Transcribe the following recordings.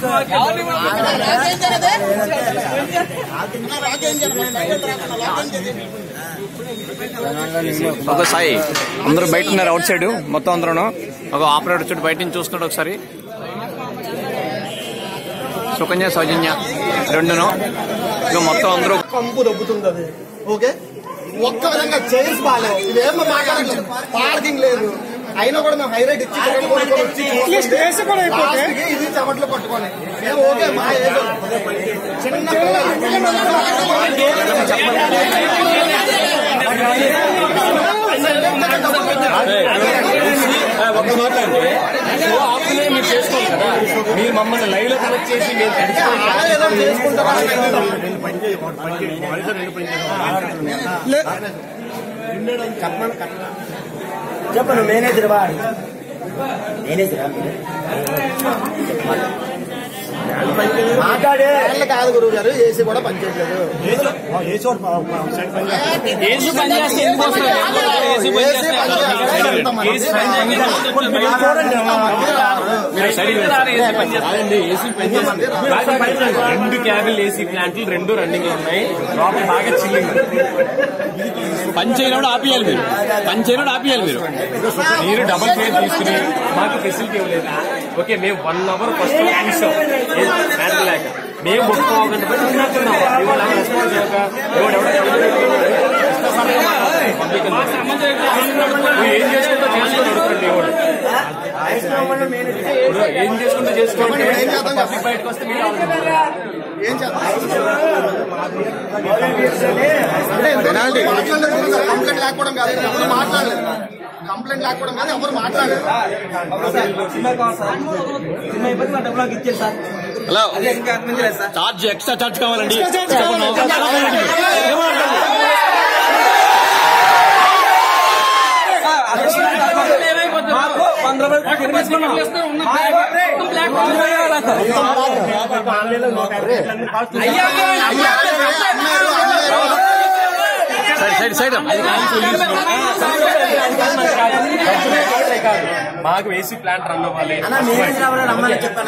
ఒక సాయి అందరూ బయట ఉన్నారు అవుట్ సైడ్ మొత్తం అందరూ ఒక ఆపరేటర్ వచ్చి బయట నుంచి చూస్తున్నాడు ఒకసారి సుకన్య సౌజన్య రెండును ఇక మొత్తం అందరూ కంపు దొబ్బుతుంది అది ఓకే ఒక్క విధంగా చైర్స్ బాగాలేవు ఇవేం మాట్లాడలేదు పార్కింగ్ లేదు అయినా కూడా మేము హైలైట్ ఇచ్చి టికెట్ కొనుక్కొని వచ్చి చూస్తుంటే last కి ఇది చెమట్లు పట్టుకొని మేము ఓకే మా ఏదో చిన్న ఒక మాట అంటే షో ఆఫ్లే మీరు చేసుకోండి కదా మీరు మమ్మల్ని లైవ్ లో కనెక్ట్ చేసి మేము తడిచిపోయి పిల్లలు ఏదో చేసుకుంటారు చెప్పను మేనేజర్ వా మేనేజరా మాట్లాడే వాళ్ళు కాదు గురువు గారు ఏసీ కూడా పనిచేయట్లేదు ఏసీ పని చేస్తే ఎందుకు వస్తుంది? ఏసీ పని ఏసీ పనిచేయాలి మీరు సరిగ్గా రారు, ఏసీ పని చేస్తారండి ఏసీ పని చేస్తుంది రెండు క్యాబిల్ ఏసీ ప్లాంట్లు రెండు రన్నింగ్ లో ఉన్నాయి లోపల బాగా చిల్లింగ్ పని చేయడం ఆపియాలి మీరు పని చేయడం ఆపియాలి మీరు మీరు డబల్ ఫేర్ తీసుకుని మాకు ఫెసిలిటీ ఇవ్వలేదు ఓకే మేము వన్ అవర్ ఫస్ట్ చూసాం హ్యాండ్ లేక మేము ఒప్పుకోకుండా పోయి ఉన్నట్టున్నాం ఇవాళ రెస్పాన్స్ చేయక ఇవాడు ఏం చేసుకుంటా చేసుకొని అడుగుతుంది ఇవాడు ఇప్పుడు ఏం చేసుకుంటా చేసుకోండి పబ్లిక్ బయటకు వస్తే మీరు ఆలోచించాలి. ఏం చేస్తారు కంప్లైంట్ లేకపోవడం కాదు ఎవరు మాట్లాడలేదు కంప్లైంట్ లేకపోవడం కాదు ఎవరు మాట్లాడలేదు హలో చార్జ్ ఎక్స్ట్రా చార్జ్ కావాలండి సైడ్ సైడ్ సైడ్ మాకు ఏసీ ప్లాంట్ రన్ అవ్వాలి మేనేజర్ ఎవరో రమ్మని చెప్పాను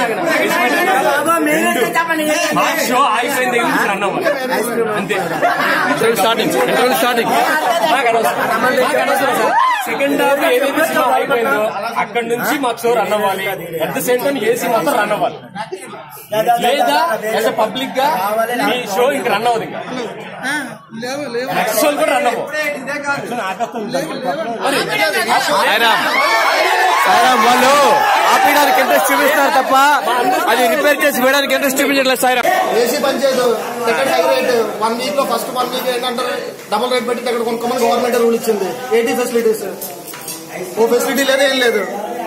మేనేజర్ చెప్పండి మాకు షో ఆగిపోయింది దగ్గర నుంచి రన్ అవ్వాలి అంతే ఇంటర్వ్యూ స్టార్టింగ్ ఇంటర్వ్యూ స్టార్టింగ్ మాకు అనవసరం. మాకు అనవసరం సార్. సెకండ్ హాఫ్ ఏదైతే షో అయిపోయిందో అక్కడ నుంచి మాకు షో రన్ అవ్వాలి at the same time AC మొత్తం రన్ అవ్వాలి లేదా యాజ్ అ పబ్లిక్ గా మీ షో ఇంక రన్ అవ్వదు ఇంకా నెక్స్ట్ షో కూడా రన్ అవ్వవు సాయిరామ్ సాయిరామ్ వాళ్ళు ఆపేయడానికి ఇంట్రెస్ట్ చూపిస్తారు తప్ప అది రిపేర్ చేసి వేయడానికి ఇంట్రెస్ట్ చూపించట్లేదు సాయిరామ్ ఏసీ పనిచేయదు ticket high rate one week లో ఫస్ట్ వన్ వీక్ ఏంటంటారు డబుల్ రేట్ పెట్టి టికెట్ కొనుక్కోమని గవర్నమెంట్ రూల్ ఇచ్చింది ఏటీ ఫెసిలిటీస్ ఓ ఫెసిలిటీ లేదు ఏం లేదు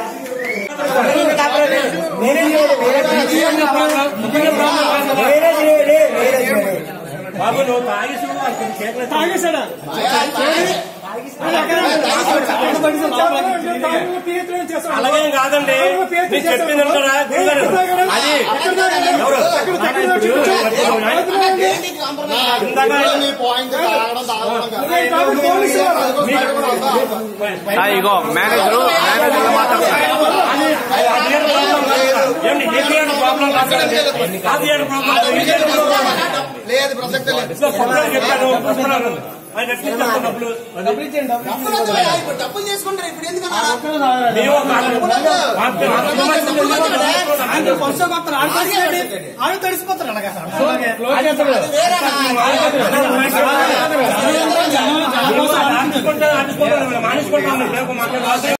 అలాగే కాదండి నేను చెప్పింది కదా గురుగారు అది ఎవరు పాయింట్ తాగడం తాగడం కాదు. ఆ, ఇగో మేనేజర్ మేనేజర్ మాట్లాడుతున్నారు ఏమండి ఏ ప్రాబ్లం రాదండి అది ప్రాబ్లం లేదు ప్రసక్తే లేదు చెప్పాను వస్తున్నాను. ఆయన ఎట్లా చెప్తాను డబ్బులు డబ్బులు చేసుకుంటారు ఇప్పుడు ఎందుకన్నా మేము మాకు- మానేసుకుంటాను మానేసుకుంటాను మానేసుకుంటాను